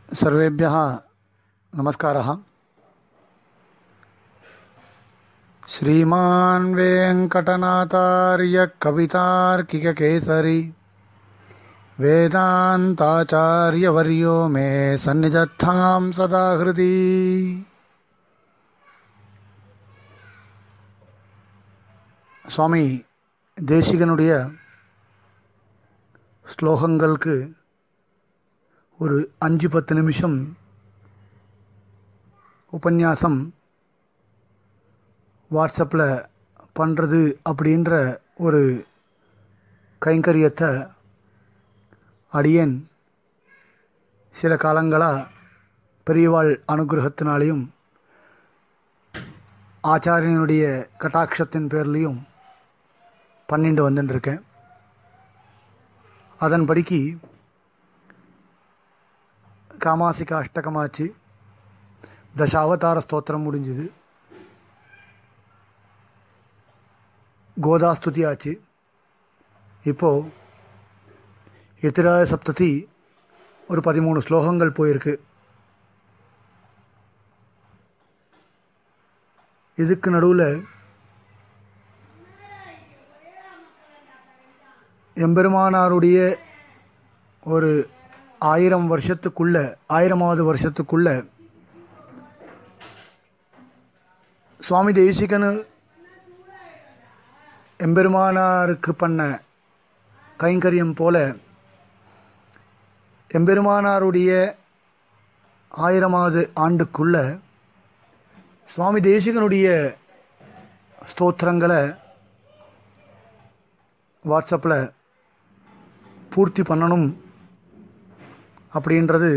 सर्वेभ्यः नमस्कारः श्रीमान् वेङ्कटनाथार्य कवितार्किककेसरी वेदान्ताचार्यवर्यो मे सन्निधत्तां सदा हृदि சுவாமி தேசிகனுடைய ஸ்லோகங்களுக்கு ஒரு அஞ்சு பத்து நிமிஷம் உபன்யாசம் வாட்ஸ்அப்பில் பண்ணுறது அப்படின்ற ஒரு கைங்கரியத்தை அடியேன் சில காலங்களாக பெரியவாள் அனுகிரகத்தினாலேயும் ஆச்சாரியனுடைய கட்டாட்சத்தின் பேர்லேயும் பண்ணிட்டு வந்துட்டுருக்கேன் அதன்படிக்கு காமாசிக அஷ்டகமாச்சு தசாவதார ஸ்தோத்திரம் முடிஞ்சுது கோதாஸ்துதி ஆச்சு இப்போது எத்திராய சப்ததி ஒரு பதிமூணு ஸ்லோகங்கள் போயிருக்கு இதுக்கு நடுவில் எம்பெருமானாருடைய ஒரு ஆயிரம் வருஷத்துக்குள்ள ஆயிரமாவது வருஷத்துக்குள்ள சுவாமி தேசிகனு எம்பெருமானாருக்கு பண்ண கைங்கரியம் போல எம்பெருமானாருடைய ஆயிரமாவது ஆண்டுக்குள்ள சுவாமி தேசிகனுடைய ஸ்தோத்திரங்களை வாட்ஸ்அப்பில் பூர்த்தி பண்ணணும் அப்படின்றது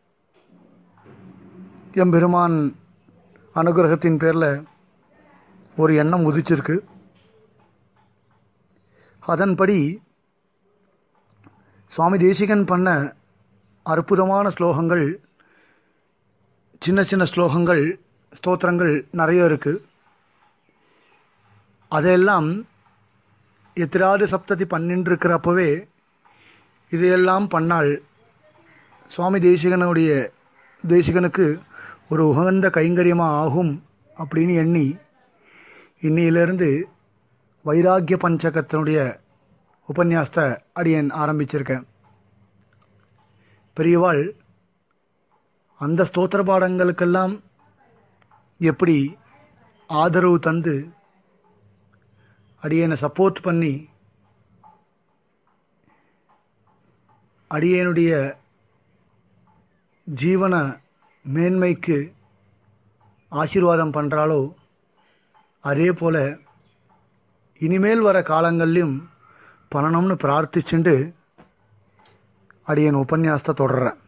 எம்பெருமான் அனுகிரகத்தின் பேரில் ஒரு எண்ணம் உதிச்சிருக்கு அதன்படி சுவாமி தேசிகன் பண்ண அற்புதமான ஸ்லோகங்கள் சின்ன சின்ன ஸ்லோகங்கள் ஸ்தோத்திரங்கள் நிறைய இருக்குது அதையெல்லாம் எத்திராது சப்ததி பண்ணின்னு இருக்கிறப்பவே இதையெல்லாம் பண்ணால் சுவாமி தேசிகனுடைய தேசிகனுக்கு ஒரு உகந்த கைங்கரியமாக ஆகும் அப்படின்னு எண்ணி இன்னையிலிருந்து வைராக்கிய பஞ்சகத்தினுடைய உபன்யாசத்தை அடியன் ஆரம்பிச்சிருக்கேன் பெரியவாள் அந்த ஸ்தோத்திர பாடங்களுக்கெல்லாம் எப்படி ஆதரவு தந்து அடியனை சப்போர்ட் பண்ணி அடியனுடைய ஜீவன மேன்மைக்கு ஆசீர்வாதம் பண்ணுறாளோ அதே போல் இனிமேல் வர காலங்கள்லையும் பண்ணணும்னு பிரார்த்திச்சுண்டு அடியன் உபன்யாசத்தை தொடர்றேன்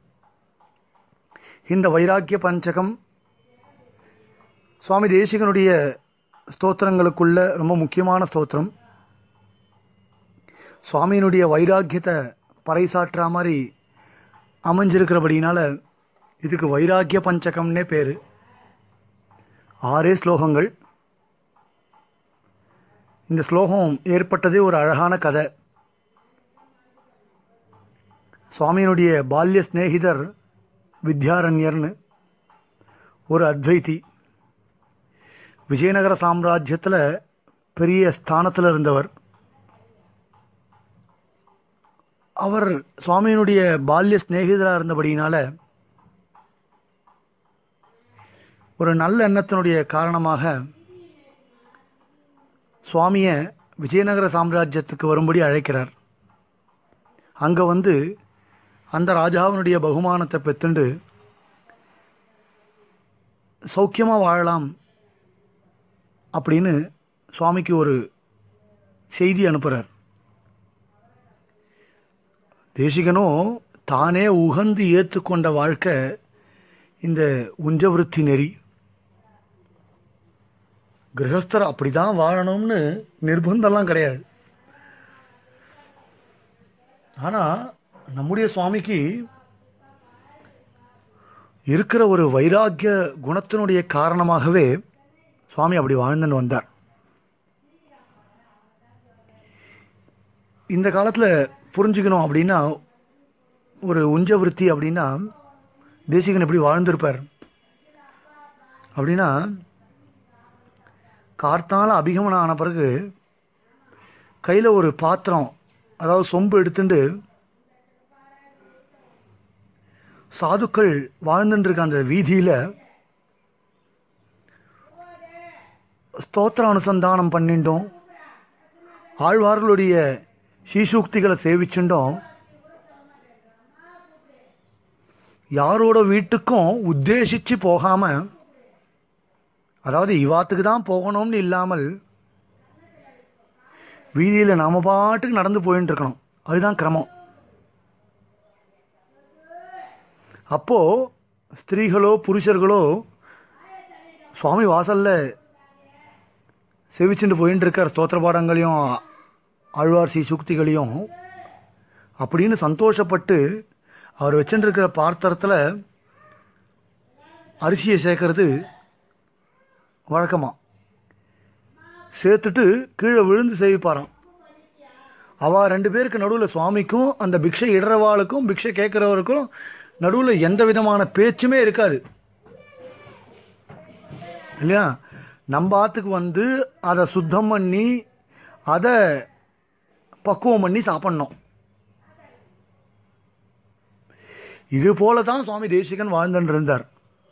இந்த வைராக்கிய பஞ்சகம் சுவாமி தேசிகனுடைய ஸ்தோத்திரங்களுக்குள்ள ரொம்ப முக்கியமான ஸ்தோத்திரம் சுவாமியினுடைய வைராக்கியத்தை பறைசாற்றா மாதிரி அமைஞ்சிருக்கிறபடினால இதுக்கு வைராக்கிய பஞ்சகம்னே பேர் ஆறே ஸ்லோகங்கள் இந்த ஸ்லோகம் ஏற்பட்டதே ஒரு அழகான கதை சுவாமியினுடைய பால்ய ஸ்நேகிதர் வித்யாரண்யர்னு ஒரு அத்வைதி விஜயநகர சாம்ராஜ்யத்தில் பெரிய ஸ்தானத்தில் இருந்தவர் அவர் சுவாமியினுடைய பால்ய ஸ்நேகிதராக இருந்தபடியினால ஒரு நல்ல எண்ணத்தினுடைய காரணமாக சுவாமியை விஜயநகர சாம்ராஜ்யத்துக்கு வரும்படி அழைக்கிறார் அங்கே வந்து அந்த ராஜாவினுடைய பகுமானத்தை பெற்றுண்டு சௌக்கியமாக வாழலாம் அப்படின்னு சுவாமிக்கு ஒரு செய்தி அனுப்புகிறார் தேசிகனும் தானே உகந்து ஏற்றுக்கொண்ட வாழ்க்கை இந்த உஞ்சவிருத்தி நெறி கிரகஸ்தர் அப்படி தான் வாழணும்னு நிர்பந்தம்லாம் கிடையாது ஆனால் நம்முடைய சுவாமிக்கு இருக்கிற ஒரு வைராக்கிய குணத்தினுடைய காரணமாகவே சுவாமி அப்படி வாழ்ந்துன்னு வந்தார் இந்த காலத்தில் புரிஞ்சுக்கணும் அப்படின்னா ஒரு உஞ்சவிருத்தி அப்படின்னா தேசிகன் எப்படி வாழ்ந்திருப்பார் அப்படின்னா கார்த்தால அபிகமனம் ஆன பிறகு கையில் ஒரு பாத்திரம் அதாவது சொம்பு எடுத்துட்டு சாதுக்கள் வாழ்ந்துட்டு இருக்க அந்த வீதியில் ஸ்தோத்திர அனுசந்தானம் பண்ணிட்டோம் ஆழ்வார்களுடைய ஸ்ரீசூக்திகளை சேவிச்சுட்டோம் யாரோட வீட்டுக்கும் உத்தேசித்து போகாமல் அதாவது இவாத்துக்கு தான் போகணும்னு இல்லாமல் வீதியில் நாம பாட்டுக்கு நடந்து போயின்னு இருக்கணும் அதுதான் கிரமம் அப்போது ஸ்திரீகளோ புருஷர்களோ சுவாமி வாசலில் சேவிச்சுட்டு போயின்னு இருக்கார் ஸ்தோத்திர பாடங்களையும் ஆழ்வார் ஸ்ரீ சுக்திகளையும் அப்படின்னு சந்தோஷப்பட்டு அவர் வச்சுட்டு இருக்கிற பாத்திரத்தில் அரிசியை சேர்க்கறது வழக்கமாக சேர்த்துட்டு கீழே விழுந்து சேவிப்பாராம் அவ ரெண்டு பேருக்கு நடுவில் சுவாமிக்கும் அந்த பிக்ஷை இடறவாளுக்கும் பிக்ஷை கேட்குறவருக்கும் நடுவில் எந்த விதமான பேச்சுமே இருக்காது இல்லையா நம்ம ஆத்துக்கு வந்து அதை சுத்தம் பண்ணி அதை பக்குவம் பண்ணி சாப்பிட்ணும் இது போல தான் சுவாமி தேசிகன் வாழ்ந்துட்டு இருந்தார்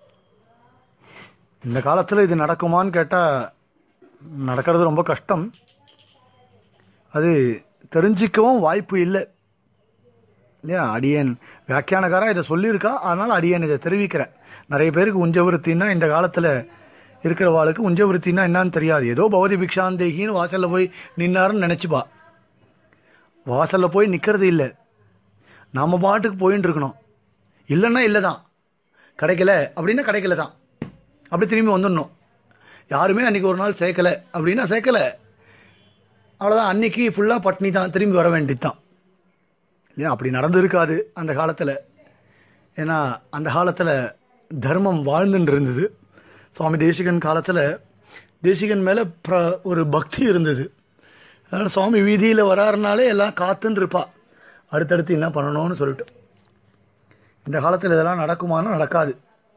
இந்த காலத்தில் இது நடக்குமான்னு கேட்டால் நடக்கிறது ரொம்ப கஷ்டம் அது தெரிஞ்சிக்கவும் வாய்ப்பு இல்லை இல்லையா அடியேன் வியாக்கியானக்காரா இதை சொல்லியிருக்கா அதனால் அடியேன் இதை தெரிவிக்கிறேன் நிறைய பேருக்கு உஞ்சவிருத்தின்னா இந்த காலத்தில் இருக்கிறவாளுக்கு உஞ்சவிருத்தின்னா என்னன்னு தெரியாது ஏதோ பௌதி பிக்ஷாந்தேகின்னு வாசலில் போய் நின்னாருன்னு நினச்சிப்பா வாசலில் போய் நிற்கிறது இல்லை நம்ம பாட்டுக்கு போயின்னு இருக்கணும் இல்லைன்னா இல்லை தான் கிடைக்கல அப்படின்னா கிடைக்கல தான் அப்படி திரும்பி வந்துடணும் யாருமே அன்றைக்கி ஒரு நாள் சேர்க்கலை அப்படின்னா சேர்க்கலை அவ்வளோதான் அன்னைக்கு ஃபுல்லாக பட்னி தான் திரும்பி வர வேண்டியது தான் இல்லையா அப்படி நடந்திருக்காது அந்த காலத்தில் ஏன்னா அந்த காலத்தில் தர்மம் வாழ்ந்துட்டு இருந்தது சுவாமி தேசிகன் காலத்தில் தேசிகன் மேலே ப்ர ஒரு பக்தி இருந்தது அதனால் சுவாமி வீதியில் வராருனாலே எல்லாம் காத்துன்னு இருப்பா அடுத்தடுத்து என்ன பண்ணணும்னு சொல்லிட்டு இந்த காலத்தில் இதெல்லாம் நடக்குமானா நடக்காது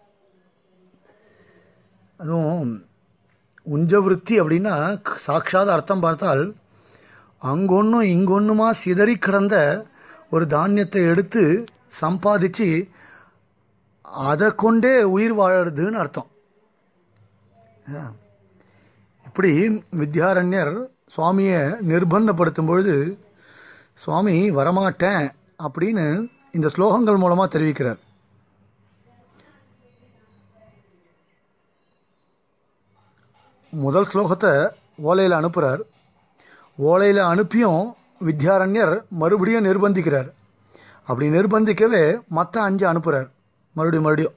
அதுவும் உஞ்சவிருத்தி அப்படின்னா சாட்சாத் அர்த்தம் பார்த்தால் அங்கொன்னும் இங்கொன்னுமா சிதறி கிடந்த ஒரு தானியத்தை எடுத்து சம்பாதிச்சு அதை கொண்டே உயிர் வாழறதுன்னு அர்த்தம் இப்படி வித்யாரண்யர் சுவாமியை நிர்பந்தப்படுத்தும் பொழுது சுவாமி வரமாட்டேன் அப்படின்னு இந்த ஸ்லோகங்கள் மூலமாக தெரிவிக்கிறார் முதல் ஸ்லோகத்தை ஓலையில் அனுப்புகிறார் ஓலையில் அனுப்பியும் வித்யாரண்யர் மறுபடியும் நிர்பந்திக்கிறார் அப்படி நிர்பந்திக்கவே மற்ற அஞ்சு அனுப்புகிறார் மறுபடியும் மறுபடியும்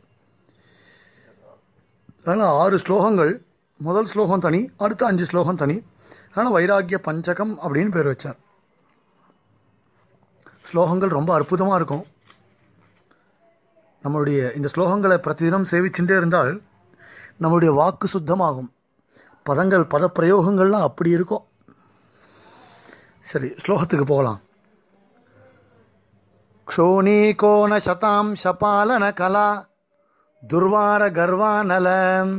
அதனால் ஆறு ஸ்லோகங்கள் முதல் ஸ்லோகம் தனி அடுத்த அஞ்சு ஸ்லோகம் தனி அதனால் வைராக்கிய பஞ்சகம் அப்படின்னு பேர் வச்சார் ஸ்லோகங்கள் ரொம்ப அற்புதமாக இருக்கும் நம்மளுடைய இந்த ஸ்லோகங்களை பிரதிதினம் சேவிச்சுட்டே இருந்தால் நம்மளுடைய வாக்கு சுத்தமாகும் பதங்கள் பதப்பிரயோகங்கள்லாம் அப்படி இருக்கும் சரி ஸ்லோகத்துக்கு போகலாம் க்ஷோணீகோண சதாம் சபாலன கலா துர்வார கர்வானல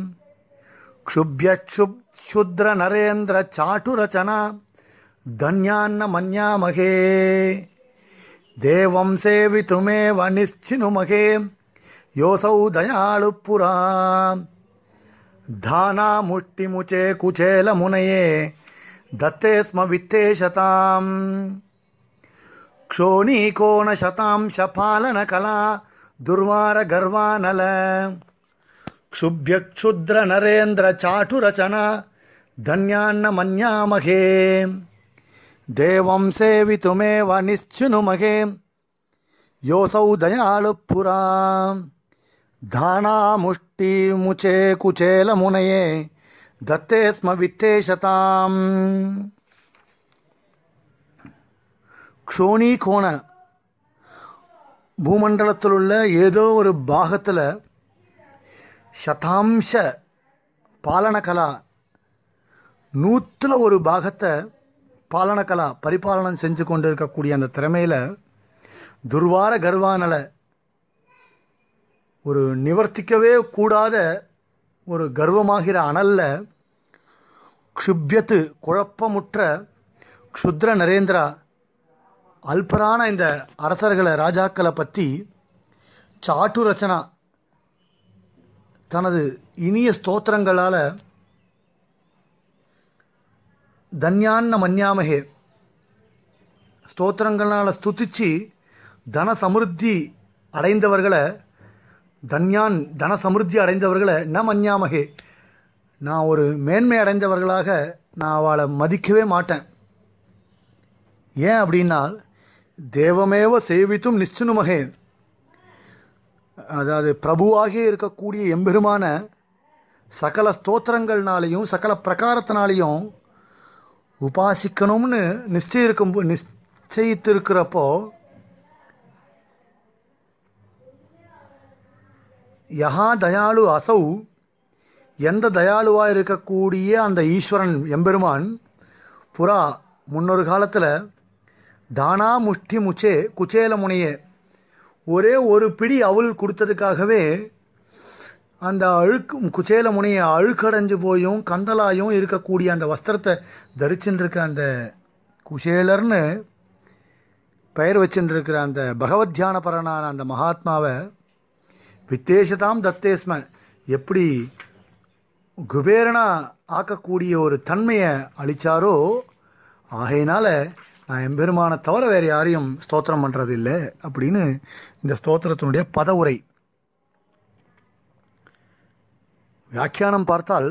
க்ஷுப்யக்ஷுப்ஷுத்ர நரேந்திர சாட்டுரச்சனா தன்யான்ன மன்யாமகே தேவம் சேவித்துமேவ நிச்சினுமகே யோசௌ தயாளு புரா தானா முஷ்டிமுச்சே குச்சேல முனையே दत्ते स्म वित्तेशताम् क्षोणीकोणशतांशपालनकला दुर्वारगर्वानल क्षुभ्यक्षुद्रनरेन्द्रचाटुरचना धन्यान्न मन्यामहे देवं सेवितुमेव निश्चिनुमहे योऽसौ दयालुपुरा धानामुष्टिमुचे कुचेलमुनये தத்தே ஸ்ம வித்தேஷதாம் க்ஷோணி கோண பூமண்டலத்தில் உள்ள ஏதோ ஒரு பாகத்தில் சதாம்ச பாலனகலா நூற்றில் ஒரு பாகத்தை பாலனகலா பரிபாலனம் செஞ்சு கொண்டு இருக்கக்கூடிய அந்த திறமையில் துர்வார கர்வானல ஒரு நிவர்த்திக்கவே கூடாத ஒரு கர்வமாகிற அனல்ல க்ஷுப்யத்து குழப்பமுற்ற க்ஷுத்ர நரேந்திரா அல்பரான இந்த அரசர்களை ராஜாக்களை பற்றி சாட்டு ரச்சனா தனது இனிய ஸ்தோத்திரங்களால் தன்யான்ன மன்யாமகே ஸ்தோத்திரங்களால் ஸ்துதிச்சு தன சமிருத்தி அடைந்தவர்களை தன்யான் தன சமிருத்தி அடைந்தவர்களை ந மன்யாமகே நான் ஒரு மேன்மை அடைந்தவர்களாக நான் அவளை மதிக்கவே மாட்டேன் ஏன் அப்படின்னா தேவமேவ சேவித்தும் நிச்சனுமகே அதாவது பிரபுவாகி இருக்கக்கூடிய எம்பெருமான சகல ஸ்தோத்திரங்கள்னாலையும் சகல பிரகாரத்தினாலையும் உபாசிக்கணும்னு நிச்சயிருக்கும் நிச்சயித்திருக்கிறப்போ யஹா தயாளு அசௌ எந்த தயாளுவாக இருக்கக்கூடிய அந்த ஈஸ்வரன் எம்பெருமான் புறா முன்னொரு காலத்தில் தானா முஷ்டி முச்சே குச்சேல முனையே ஒரே ஒரு பிடி அவுல் கொடுத்ததுக்காகவே அந்த அழுக்கு குச்சேல முனையை அழுக்கடைஞ்சு போயும் கந்தலாயும் இருக்கக்கூடிய அந்த வஸ்திரத்தை தரிச்சுட்டு இருக்க அந்த குசேலர்னு பெயர் வச்சுட்டு இருக்கிற அந்த பகவத் தியானபரனான அந்த மகாத்மாவை வித்தேசதாம் தத்தேஸ்ம எப்படி குபேரனா ஆக்கக்கூடிய ஒரு தன்மையை அளித்தாரோ ஆகையினால நான் எம்பெருமானை தவிர வேறு யாரையும் ஸ்தோத்திரம் பண்ணுறது இல்லை அப்படின்னு இந்த ஸ்தோத்திரத்தினுடைய பதவுரை வியாக்கியானம் பார்த்தால்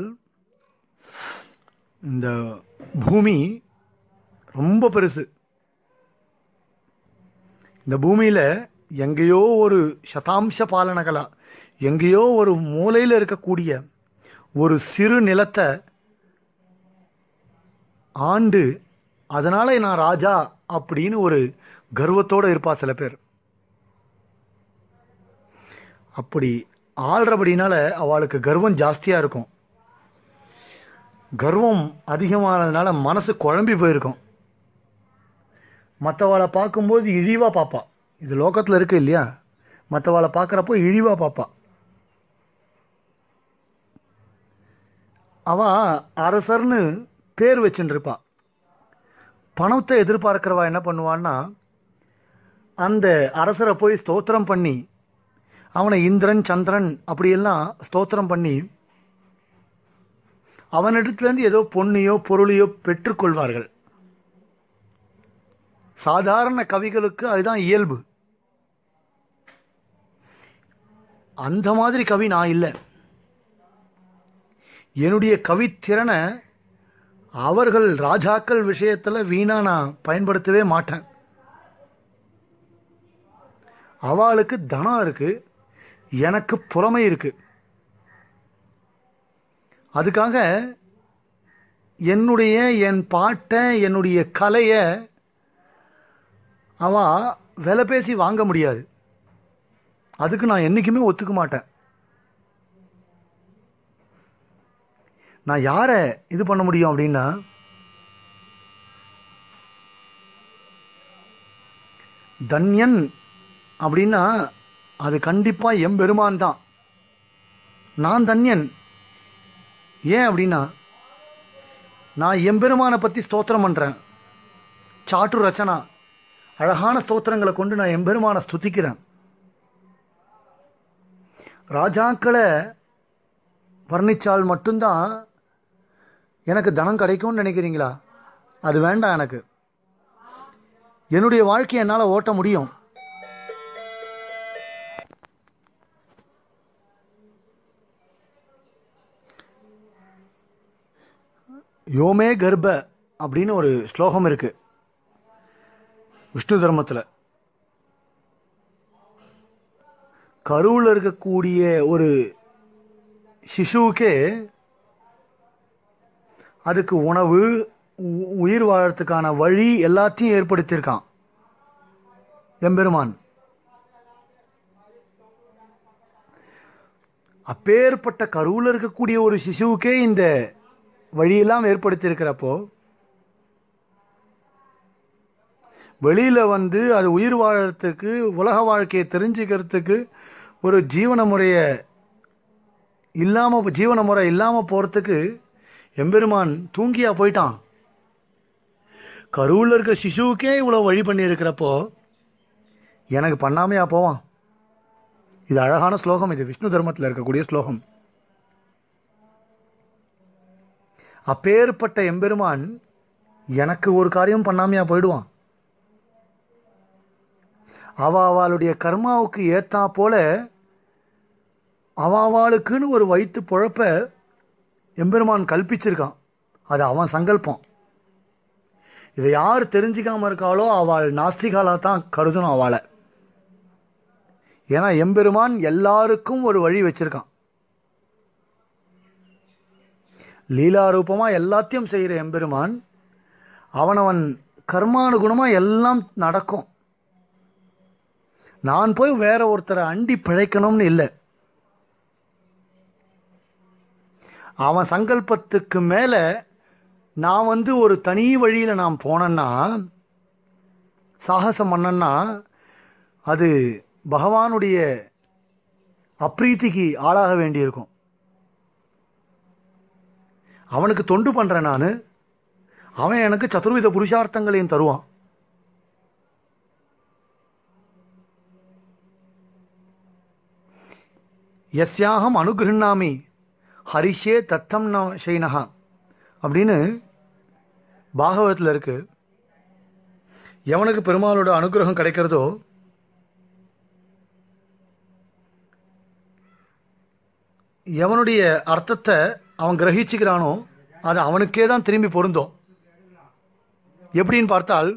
இந்த பூமி ரொம்ப பெருசு இந்த பூமியில் எங்கேயோ ஒரு சதாம்ச பாலனகலா எங்கேயோ ஒரு மூலையில் இருக்கக்கூடிய ஒரு சிறு நிலத்தை ஆண்டு அதனால நான் ராஜா அப்படின்னு ஒரு கர்வத்தோடு இருப்பா சில பேர் அப்படி ஆள்றபடினால அவளுக்கு கர்வம் ஜாஸ்தியாக இருக்கும் கர்வம் அதிகமானதுனால மனசு குழம்பி போயிருக்கும் மற்றவாளை பார்க்கும்போது இழிவாக பார்ப்பா இது லோகத்தில் இருக்கு இல்லையா மற்றவாளை பார்க்குறப்போ இழிவாக பார்ப்பா அவ அரசர்னு பேர் வச்சுட்டு இருப்பா பணத்தை எதிர்பார்க்கிறவா என்ன பண்ணுவான்னா அந்த அரசரை போய் ஸ்தோத்திரம் பண்ணி அவனை இந்திரன் சந்திரன் அப்படியெல்லாம் ஸ்தோத்திரம் பண்ணி அவனிடத்துலேருந்து ஏதோ பொண்ணையோ பொருளையோ பெற்றுக்கொள்வார்கள் சாதாரண கவிகளுக்கு அதுதான் இயல்பு அந்த மாதிரி கவி நான் இல்லை என்னுடைய கவித்திறனை அவர்கள் ராஜாக்கள் விஷயத்தில் வீணா நான் பயன்படுத்தவே மாட்டேன் அவளுக்கு தனம் இருக்கு எனக்கு புறமை இருக்கு அதுக்காக என்னுடைய என் பாட்டை என்னுடைய கலையை அவ விலை பேசி வாங்க முடியாது அதுக்கு நான் என்றைக்குமே ஒத்துக்க மாட்டேன் நான் யாரை இது பண்ண முடியும் அப்படின்னா தன்யன் அப்படின்னா அது கண்டிப்பாக எம்பெருமான் தான் நான் தன்யன் ஏன் அப்படின்னா நான் எம்பெருமானை பற்றி ஸ்தோத்திரம் பண்ணுறேன் சாட்டு ரச்சனா அழகான ஸ்தோத்திரங்களை கொண்டு நான் எம்பெருமானை ஸ்துதிக்கிறேன் ராஜாக்களை வர்ணித்தால் மட்டும்தான் எனக்கு தனம் கிடைக்கும்னு நினைக்கிறீங்களா அது வேண்டாம் எனக்கு என்னுடைய வாழ்க்கையை என்னால் ஓட்ட முடியும் யோமே கர்ப்ப அப்படின்னு ஒரு ஸ்லோகம் இருக்கு விஷ்ணு தர்மத்தில் கருவில் இருக்கக்கூடிய ஒரு சிசுவுக்கே அதுக்கு உணவு உ- உயிர் வாழறதுக்கான வழி எல்லாத்தையும் ஏற்படுத்தியிருக்கான் எம்பெருமான் அப்பேற்பட்ட கருவில் இருக்கக்கூடிய ஒரு சிசுவுக்கே இந்த வழியெல்லாம் ஏற்படுத்தியிருக்கிறப்போ வெளியில் வந்து அது உயிர் வாழறதுக்கு உலக வாழ்க்கையை தெரிஞ்சுக்கிறதுக்கு ஒரு ஜீவன முறையை இல்லாமல் ஜீவன முறை இல்லாமல் போகிறதுக்கு எம்பெருமான் தூங்கியா போயிட்டான் கருவில் இருக்க சிசுவுக்கே இவ்வளோ வழி பண்ணியிருக்கிறப்போ எனக்கு பண்ணாமையா போவான் இது அழகான ஸ்லோகம் இது விஷ்ணு தர்மத்தில் இருக்கக்கூடிய ஸ்லோகம் அப்பேற்பட்ட எம்பெருமான் எனக்கு ஒரு காரியம் பண்ணாமையா போயிடுவான் அவ அவளுடைய கர்மாவுக்கு ஏத்தா போல அவ அவளுக்குன்னு ஒரு வயிற்று பொழப்ப எம்பெருமான் கல்பிச்சிருக்கான் அது அவன் சங்கல்பம் இதை யார் தெரிஞ்சிக்காம இருக்காளோ அவள் நாஸ்திகாலா தான் கருதணும் அவளை ஏன்னா எம்பெருமான் எல்லாருக்கும் ஒரு வழி வச்சிருக்கான் லீலாரூபமா எல்லாத்தையும் செய்கிற எம்பெருமான் அவனவன் கர்மானுகுணமா எல்லாம் நடக்கும் நான் போய் வேற ஒருத்தரை அண்டி பிழைக்கணும்னு இல்லை அவன் சங்கல்பத்துக்கு மேலே நான் வந்து ஒரு தனி வழியில் நான் போனேன்னா சாகசம் பண்ணேன்னா அது பகவானுடைய அப்ரீத்திக்கு ஆளாக வேண்டியிருக்கும் அவனுக்கு தொண்டு பண்ணுறேன் நான் அவன் எனக்கு சதுர்வித புருஷார்த்தங்களையும் தருவான் எஸ்யாகம் அனுகிருண்ணாமி ஹரிஷே தத்தம் ந ஷைனஹா அப்படின்னு பாகவதத்தில் இருக்கு எவனுக்கு பெருமாளோட அனுகிரகம் கிடைக்கிறதோ எவனுடைய அர்த்தத்தை அவன் கிரகிச்சுக்கிறானோ அது அவனுக்கே தான் திரும்பி பொருந்தும் எப்படின்னு பார்த்தால்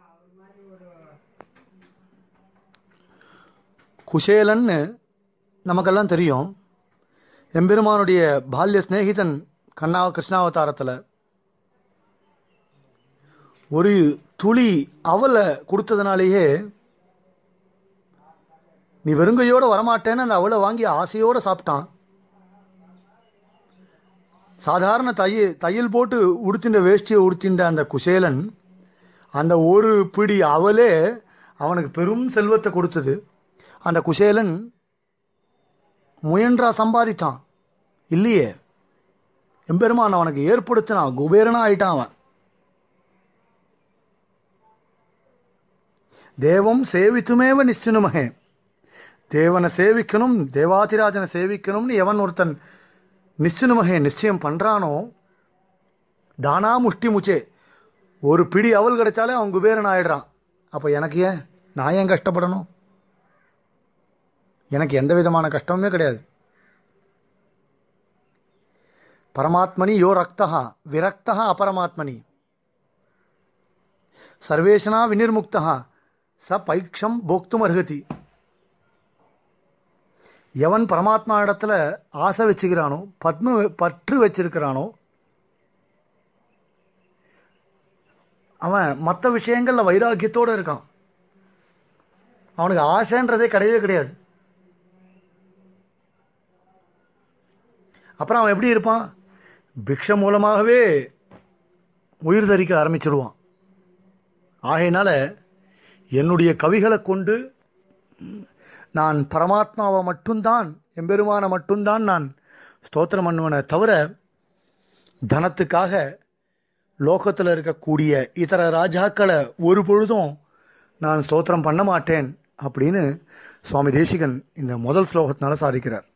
குசேலன்னு நமக்கெல்லாம் தெரியும் எம்பெருமானுடைய பால்ய சிநேகிதன் கண்ணா கிருஷ்ணாவதாரத்தில் ஒரு துளி அவலை கொடுத்ததுனாலேயே நீ வெறுங்கையோடு வரமாட்டேன்னு அந்த அவளை வாங்கி ஆசையோடு சாப்பிட்டான் சாதாரண தைய தையல் போட்டு உடுத்தின்ற வேஷ்டியை உடுத்தின்ற அந்த குசேலன் அந்த ஒரு பிடி அவலே அவனுக்கு பெரும் செல்வத்தை கொடுத்தது அந்த குசேலன் முயன்றா சம்பாதித்தான் இல்லையே எம்பெருமான் அவனுக்கு ஏற்படுத்தினான் குபேரனா ஆயிட்டான் அவன் தேவம் சேவித்துமேவ நிச்சினுமகே தேவனை சேவிக்கணும் தேவாதிராஜனை சேவிக்கணும்னு எவன் ஒருத்தன் நிச்சினுமகே நிச்சயம் பண்ணுறானோ தானா முஷ்டி முச்சே ஒரு பிடி அவல் கிடைச்சாலே அவன் குபேரன் ஆயிடுறான் அப்போ எனக்கு ஏன் நான் ஏன் கஷ்டப்படணும் எனக்கு எந்த விதமான கஷ்டமுமே கிடையாது பரமாத்மனி யோ ரக்தா விரக்தா அபரமாத்மனி சர்வேஷனா வினிர்முக்தா ச பைக்ஷம் போக்தும் அருகதி எவன் பரமாத்மா இடத்துல ஆசை வச்சுக்கிறானோ பத்ம பற்று வச்சிருக்கிறானோ அவன் மற்ற விஷயங்களில் வைராக்கியத்தோடு இருக்கான் அவனுக்கு ஆசைன்றதே கிடையவே கிடையாது அப்புறம் அவன் எப்படி இருப்பான் பிக்ஷ மூலமாகவே உயிர் தரிக்க ஆரம்பிச்சிருவான் ஆகையினால என்னுடைய கவிகளை கொண்டு நான் பரமாத்மாவை மட்டும்தான் எம்பெருமானை மட்டும்தான் நான் ஸ்தோத்திரம் பண்ணுவனை தவிர தனத்துக்காக லோகத்தில் இருக்கக்கூடிய இதர ராஜாக்களை ஒரு பொழுதும் நான் ஸ்தோத்திரம் பண்ண மாட்டேன் அப்படின்னு சுவாமி தேசிகன் இந்த முதல் ஸ்லோகத்தினால சாதிக்கிறார்